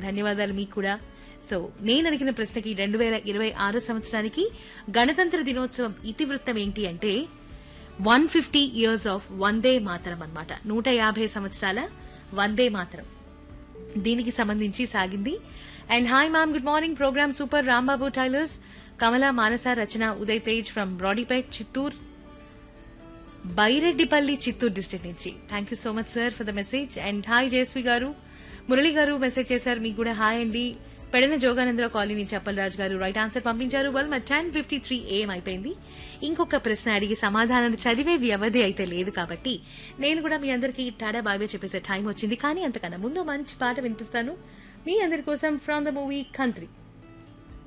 ధన్యవాదాలు మీకు కూడా సో నేను అడిగిన ప్రశ్నకి రెండు వేల ఇరవై ఆరు సంవత్సరానికి గణతంత్ర దినోత్సవం ఇతివృత్తం ఏంటి అంటే one fifty years of Vande Mataram అన్నమాట నూట యాభై సంవత్సరాల వందే మాతరం దీనికి సంబంధించి సాగింది and hi ma'am good morning programme super Rambabu tailors Kamala Manasa Rachana Uday Tej from Brodipet Chittoor Byreddipalli Chittoor district నుంచి thank you so much sir for the message and hi Jayasree గారు మురళి గారు మెసేజ్ చేశారు మీకు కూడా హాయ్ అండి పెడన జోగానందరావు కాలనీ నుంచి అప్పలరాజు గారు రైట్ ఆన్సర్ పంపించారు వాళ్ళు మా టెన్ ఫిఫ్టీ త్రీ ఏం అయిపోయింది ఇంకొక ప్రశ్న అడిగి సమాధానాలు చదివే వ్యవధి అయితే లేదు కాబట్టి నేను కూడా మీ అందరికీ టాడా బాబే చెప్పేసే టైం వచ్చింది కానీ అంతకన్నా ముందు మంచి పాట వినిపిస్తాను మీ అందరి కోసం ఫ్రమ్ ద మూవీ కంట్రీ